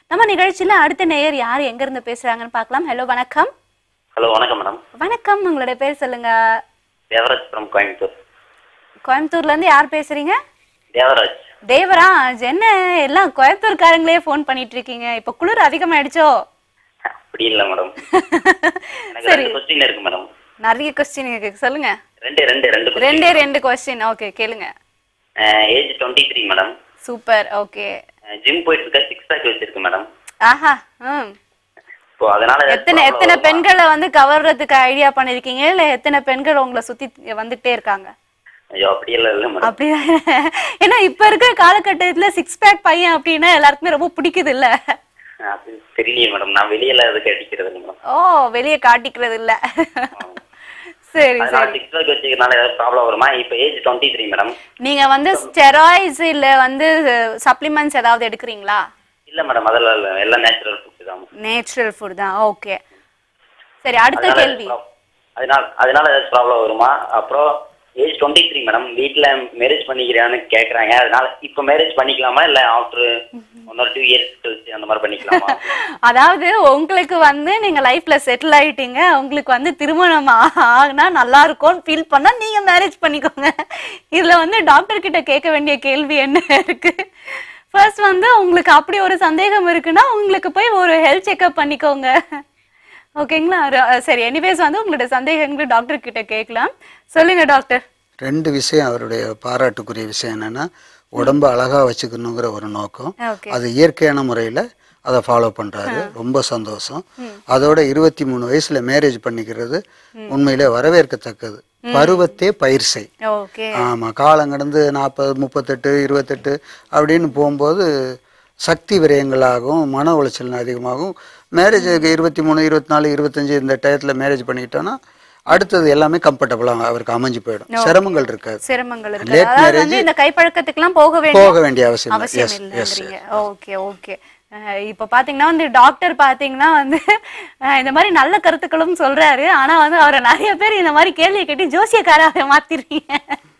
நம்ம நிகழ்ச்சியில அடுத்த நேயர் யார் எங்க இருந்து பேசுறாங்கன்னு பார்க்கலாம் ஹலோ வணக்கம் ஹலோ வணக்கம் மேடம் வணக்கம் உங்களுடைய பேர் சொல்லுங்க தேவராஜ் ஃப்ரம் கோயம்புத்தூர் கோயம்புத்தூர்ல இருந்து யார் பேசுறீங்க தேவராஜ் தேவராஜ் என்ன எல்லாம் கோயம்புத்தூர்காரங்களே ஃபோன் பண்ணிட்டு இருக்கீங்க இப்ப குளிர் அதிகமாயிடுச்சோ அப்படி இல்லை மேடம் எனக்கு சரி ரெண்டு கொஸ்டின் இருக்கு மேடம் நிறைய கொஸ்டின் இருக்கு சொல்லுங்க ரெண்டு ரெண்டு ரெண்டு ரெண்டே ரெண்டு கொஸ்டின் ஓகே கேளுங்க age twenty three madam super okay gym போயிட்டு இருக்க சிக்ஸ் பேக் வச்சிருக்கு மேடம் ஆஹா ம் ஸோ அதனால ஏதாச்சும் எத்தனை problem எத்தனை வருமா? பெண்களை வந்து கவர்றதுக்கு ஐடியா பண்ணிருக்கீங்க இல்ல எத்தனை பெண்கள் உங்களை சுத்தி வந்துட்டே இருக்காங்க ஐயோ அப்படி இல்லை இல்லை மேடம் அப்படிதான் ஏன்னா இப்ப இருக்கிற காலகட்டத்துல சிக்ஸ் பேக் பையன் அப்படின்னா எல்லாருக்குமே ரொம்ப பிடிக்குது இல்ல அது தெரியலையே மேடம் நான் வெளியில அதுக்கு அடிக்கிறது இல்லை மேடம் ஓ வெளியே காட்டிக்கிறது இல்ல சரி அதனால சரி சிக்ஸ் பேக் வச்சுக்கிறதுனால ஏதாவது ப்ராப்ளம் வருமா இப்போ ஏஜ் டுவெண்ட்டி த்ரீ மேடம் நீங்க வந்து ஸ்டெராய்ட்ஸ் இல்ல வந்து சப்ளிமெண்ட்ஸ் ஏதாவது எடுக்கிறீங்களா இல்லை மேடம் அதெல்லாம் இல்லை எல்லாம் நேச்சுரல் ஃபுட் தான் நேச்சுரல் ஃபுட் தான் ஓகே சரி அடுத்த அதனால கேள்வி prob- அதனால அதனால ஏதாச்சும் ப்ராப்ளம் வருமா அப்புறம் ஏஜ் டுவெண்ட்டி த்ரீ மேடம் வீட்டில் மேரேஜ் பண்ணிக்கிறான்னு கேட்குறாங்க அதனால இப்போ மேரேஜ் பண்ணிக்கலாமா இல்லை after one or two years கழிச்சு அந்த மாதிரி பண்ணிக்கலாமா அதாவது உங்களுக்கு வந்து நீங்க லைஃப்ல செட்டில் ஆயிட்டீங்க உங்களுக்கு வந்து திருமணம் ஆ- ஆகுனா நல்லா இருக்கும்னு ஃபீல் பண்ணா நீங்க மேரேஜ் பண்ணிக்கோங்க இதுல வந்து டாக்டர் கிட்ட கேட்க வேண்டிய கேள்வி என்ன இருக்கு ஃபர்ஸ்ட் வந்து உங்களுக்கு அப்படி ஒரு சந்தேகம் இருக்குன்னா உங்களுக்கு போய் ஒரு ஹெல்த் செக்அப் பண்ணிக்கோங்க ஓகேங்களா ர- சரி எனிவேஸ் வந்து உங்களோட சந்தேகங்களை டாக்டர் கிட்ட கேட்கலாம் சொல்லுங்க டாக்டர் ரெண்டு விஷயம் அவருடைய பாராட்டுக்குரிய விஷயம் என்னன்னா உடம்ப அழகா வச்சுக்கணுங்கிற ஒரு நோக்கம் ஓகே அது இயற்கையான முறையில் அதை ஃபாலோ பண்றாரு ரொம்ப சந்தோஷம் அதோட இருபத்தி மூணு வயசுல மேரேஜ் பண்ணிக்கிறது உண்மையிலே வரவேற்கத்தக்கது பருவத்தே பயிர் செய் ஓகே ஆமா காலம் கடந்து நாற்பது முப்பத்தெட்டு இருபத்தெட்டு அப்படின்னு போகும்போது சக்தி விரயங்களாகவும் மன உளைச்சல் அதிகமாகும் மேரேஜ் இருபத்தி மூணு இருபத்தி நாலு இருபத்தஞ்சு இந்த டயத்தில் மேரேஜ் பண்ணிக்கிட்டோன்னா அடுத்தது எல்லாமே கம்ஃபர்டபுளாக அவருக்கு அமைஞ்சு போயிடும் சிரமங்கள் இருக்காது சிரமங்கள் இருக்கு Late அதாவது marriage வந்து இந்த கைப்பழக்கத்துக்குலாம் போக வேண்டிய போக வேண்டிய அவசியம் இல்லை. அவசியம் Yes, yes, இல்லைங்கிறீங்க ஓகே ஓகே இப்ப பாத்தீங்கன்னா வந்து டாக்டர் பாத்தீங்கன்னா வந்து அஹ், இந்த மாதிரி நல்ல கருத்துக்களும் சொல்றாரு ஆனா வந்து அவரை நிறைய பேர் இந்த மாதிரி கேள்வி கேட்டு ஜோசியக்காராக மாத்திடுறீங்க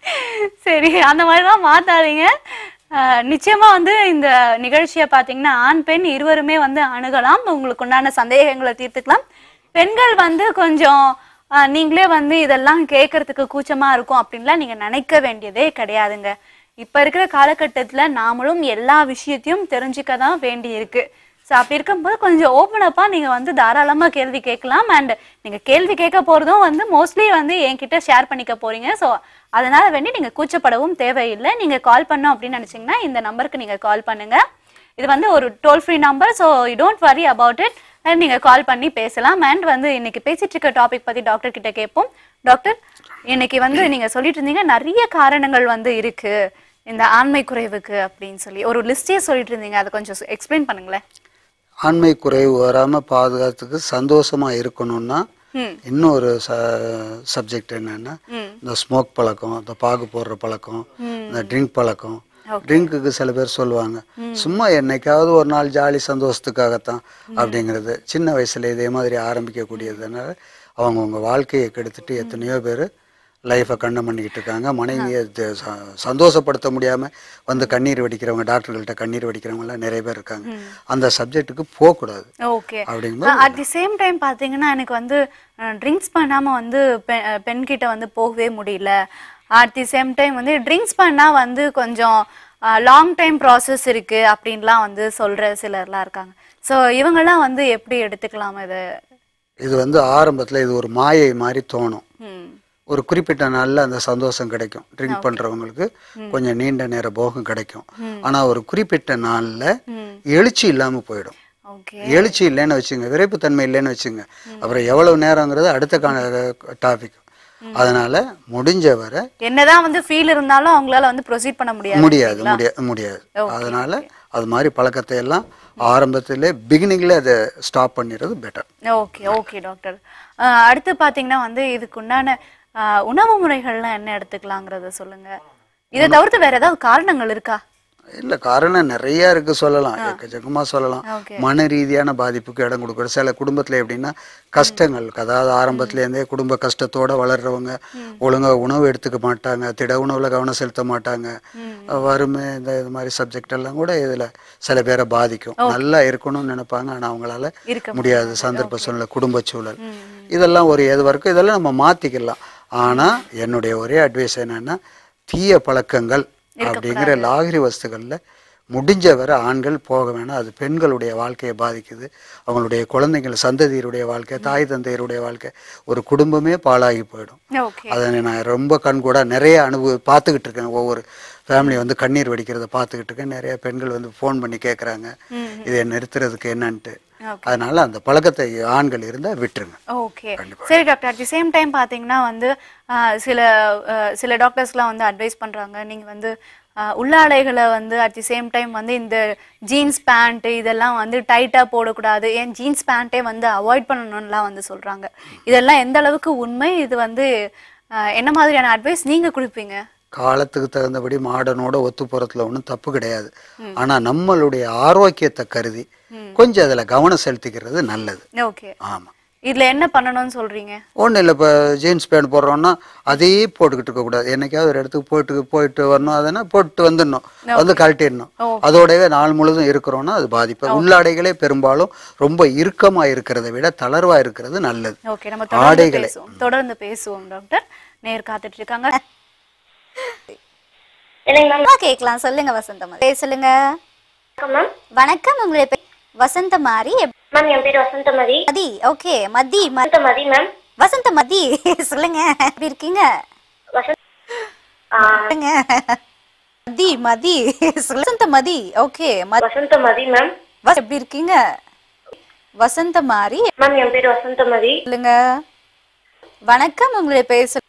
சரி அந்த மாதிரிலாம் மாத்தாதீங்க அஹ், நிச்சயமா வந்து இந்த நிகழ்ச்சியை பாத்தீங்கன்னா ஆண் பெண் இருவருமே வந்து அணுகலாம் உங்களுக்கு உண்டான சந்தேகங்களை தீர்த்துக்கலாம் பெண்கள் வந்து கொஞ்சம் அஹ், நீங்களே வந்து இதெல்லாம் கேட்கறதுக்கு கூச்சமா இருக்கும் அப்படின்லாம் நீங்க நினைக்க வேண்டியதே கிடையாதுங்க இப்ப இருக்கிற காலகட்டத்துல நாமளும் எல்லா விஷயத்தையும் தெரிஞ்சுக்க தான் வேண்டி இருக்கு ஸோ அப்படி இருக்கும்போது கொஞ்சம் ஓப்பன் அப்பா நீங்க வந்து தாராளமா கேள்வி கேட்கலாம் அண்ட் நீங்க கேள்வி கேட்க போறதும் வந்து மோஸ்ட்லி வந்து என்கிட்ட ஷேர் பண்ணிக்க போறீங்க ஸோ அதனால வேண்டி நீங்க கூச்சப்படவும் தேவையில்லை நீங்க கால் பண்ணோம் அப்படின்னு நினைச்சீங்கன்னா இந்த நம்பருக்கு நீங்க கால் பண்ணுங்க இது வந்து ஒரு toll free number so you don't worry about it and நீங்கள் கால் பண்ணி பேசலாம் அண்ட் வந்து இன்னைக்கு பேசிட்டு இருக்க டாபிக் பற்றி டாக்டர் கிட்ட கேட்போம் டாக்டர் இன்னைக்கு வந்து நீங்கள் சொல்லிட்டு இருந்தீங்க நிறைய காரணங்கள் வந்து இருக்கு இந்த ஆண்மை குறைவுக்கு அப்படின்னு சொல்லி ஒரு லிஸ்டே சொல்லிட்டு இருந்தீங்க அதை கொஞ்சம் எக்ஸ்பிளைன் பண்ணுங்களேன் ஆண்மை குறைவு வராம பாதுகாத்துக்கு சந்தோஷமா இருக்கணும்னா ம் இன்னொரு சப்ஜெக்ட் என்னன்னா ம் இந்த ஸ்மோக் பழக்கம் இந்த பாகு போடுற பழக்கம் இந்த ட்ரிங்க் பழக்கம் ட்ரிங்க்குக்கு சில பேர் சொல்லுவாங்க சும்மா என்னைக்காவது ஒரு நாள் ஜாலி சந்தோஷத்துக்காகத்தான் அப்படிங்கிறது சின்ன வயசுல இதே மாதிரி ஆரம்பிக்கக்கூடியதுனால அவங்கவுங்க வாழ்க்கையை கெடுத்துட்டு எத்தனையோ பேர் லைஃப்பை கண்டம் பண்ணிக்கிட்டு இருக்காங்க மனைவியை த- ச- சந்தோஷப்படுத்த முடியாம வந்து கண்ணீர் வடிக்கிறவங்க டாக்டர்கள்ட்ட கண்ணீர் வடிக்கிறவங்கலாம் நிறைய பேர் இருக்காங்க அந்த சப்ஜெக்ட்டுக்கு போகக்கூடாது ஓகே அப்படிங்கும்போது அட் தி சேம் டைம் பார்த்தீங்கன்னா எனக்கு வந்து ட்ரிங்க்ஸ் பண்ணாமல் வந்து பெ- அஹ் பெண்கிட்ட வந்து போகவே முடியல அட் தி சேம் டைம் வந்து ட்ரிங்க்ஸ் பண்ணால் வந்து கொஞ்சம் லாங் டைம் ப்ராசஸ் இருக்கு அப்படின்லாம் வந்து சொல்ற சிலர்லாம் இருக்காங்க ஸோ இவங்கெல்லாம் வந்து எப்படி எடுத்துக்கலாம் இதை இது வந்து ஆரம்பத்துல இது ஒரு மாயை மாதிரி தோணும் ம் ஒரு குறிப்பிட்ட நாள்ல அந்த சந்தோஷம் கிடைக்கும் ட்ரிங்க் பண்றவங்களுக்கு கொஞ்சம் நீண்ட நேர போகம் கிடைக்கும் ஆனா ஒரு குறிப்பிட்ட நாள்ல ம் எழுச்சி இல்லாம போயிடும் ஓகே எழுச்சி இல்லைன்னு வச்சுங்க விரைப்புத்தன்மை இல்லைன்னு வச்சுங்க அப்புறம் எவ்வளவு நேரங்கிறது அடுத்த டாபிக் அதனால முடிஞ்ச வரை என்னதான் வந்து ஃபீல் இருந்தாலும் அவங்களால வந்து ப்ரொசீட் பண்ண முடியாது முடியாது முடியாது முடியாது அதனால அது மாதிரி பழக்கத்தை எல்லாம் ஆரம்பத்திலே பிகினிங்ல அதை ஸ்டாப் பண்ணிடுறது பெட்டர் ஓகே ஓகே டாக்டர் அடுத்து பாத்தீங்கன்னா வந்து இதுக்கு உண்டான அஹ், உணவு முறைகள்லாம் என்ன எடுத்துக்கலாங்கிறத சொல்லுங்க இதை தவிர்த்து வேற ஏதாவது காரணங்கள் இருக்கா இல்ல காரணம் நிறைய இருக்கு சொல்லலாம் எக்கச்சக்கமா சொல்லலாம் ஓகே மன ரீதியான பாதிப்புக்கு இடம் கொடுக்குற சில குடும்பத்துல எப்படின்னா கஷ்டங்கள் அதாவது ஆரம்பத்துல இருந்தே குடும்ப கஷ்டத்தோட வளர்றவங்க ஒழுங்கா உணவு எடுத்துக்க மாட்டாங்க திட உணவுல கவனம் செலுத்த மாட்டாங்க வறுமை இந்த இது மாதிரி சப்ஜெக்ட் எல்லாம் கூட இதுல சில பேரை பாதிக்கும் நல்லா இருக்கணும்னு நினைப்பாங்க ஆனா அவங்களால இருக்க முடியாது சந்தர்ப்ப சூழ்நிலை குடும்ப சூழல் இதெல்லாம் ஒரு எது வரைக்கும் இதெல்லாம் நம்ம மாத்திக்கலாம் ஆனா என்னுடைய ஒரே அட்வைஸ் என்னன்னா தீய பழக்கங்கள் அப்படிங்கிற லாகிரி வஸ்துகள்ல முடிஞ்ச வரை ஆண்கள் போக வேணாம் அது பெண்களுடைய வாழ்க்கையை பாதிக்குது அவங்களுடைய குழந்தைகள் சந்ததியருடைய வாழ்க்கை தாய் தந்தையருடைய வாழ்க்கை ஒரு குடும்பமே பாழாகி போயிடும் ஓகே அதை நான் ரொம்ப கண்கூட நிறைய அனுபவ பார்த்துக்கிட்டு இருக்கேன் ஒவ்வொரு ஃபேமிலி வந்து கண்ணீர் வடிக்கிறத பார்த்துக்கிட்டு இருக்கேன் நிறைய பெண்கள் வந்து ஃபோன் பண்ணி கேட்குறாங்க இதை நிறுத்துறதுக்கு என்னன்ட்டு Okay. அதனால அந்த பழக்கத்தை ஆண்கள் இருந்தால் விட்டுருங்க ஓகே சரி doctor at the same time பார்த்தீங்கன்னா வந்து ஆஹ், சில ஆஹ், சில டாக்டர்ஸ்லாம் வந்து அட்வைஸ் பண்ணுறாங்க நீங்கள் வந்து ஆஹ், உள்ளாடைகளை வந்து அட் தி சேம் டைம் வந்து இந்த ஜீன்ஸ் பேண்ட் இதெல்லாம் வந்து டைட்டாக போடக்கூடாது ஏன் ஜீன்ஸ் பேண்ட்டே வந்து அவாய்ட் பண்ணணும்லாம் வந்து சொல்கிறாங்க இதெல்லாம் எந்த அளவுக்கு உண்மை இது வந்து ஆஹ், என்ன மாதிரியான அட்வைஸ் நீங்கள் கொடுப்பீங்க காலத்துக்கு தகுந்தபடி மாடர்னோட ஒத்து போறதுல ஒன்றும் தப்பு கிடையாது ஆனா நம்மளுடைய ஆரோக்கியத்தை கருதி கொஞ்சம் அதுல கவனம் செலுத்திக்கிறது நல்லது ஓகே ஆமா இதில் என்ன பண்ணணும்னு சொல்கிறீங்க ஒன்றும் இல்லை இப்போ ஜீன்ஸ் பேண்ட் போடுறோம்னா அதையே போட்டுக்கிட்டு இருக்கக்கூடாது என்னைக்காவது ஒரு இடத்துக்கு போயிட்டு போயிட்டு வரணும் அதனா போட்டு வந்துடணும் வந்து கழட்டிடணும் அதோடவே நாள் முழுதும் இருக்கிறோம்னா அது பாதிப்பு உள்ளாடைகளே பெரும்பாலும் ரொம்ப இறுக்கமா இருக்கிறத விட தளர்வா இருக்கிறது நல்லது ஓகே நம்ம தொடர்ந்து ஆடைகளை. பேசுவோம் தொடர்ந்து பேசுவோம் டாக்டர் நேர் காத்துட்டு இருக்காங்க இல்லைங்க மேம் அம்மா கேட்கலாம் சொல்லுங்க வசந்தம் பேர் சொல்லுங்க வணக்கம் மேம் வணக்கம் உங்களுடைய பேர் வசந்த மாரி மேம் என் பேர் வசந்தமதி மதி ஓகே மதி ம- வசந்தமதி மேம் வசந்த மதி சொல்லுங்க எப்படி இருக்கீங்க வசந்த் ஆ, சொல்லுங்க மதி மதி சொல்லு. வசந்த மதி ஓகே வசந்தமதி மேம் எப்படி இருக்கீங்க வசந்த மாரி மேம் என் பேர் வசந்தமதி சொல்லுங்க வணக்கம் உங்களுடைய பேர் சொல்லு-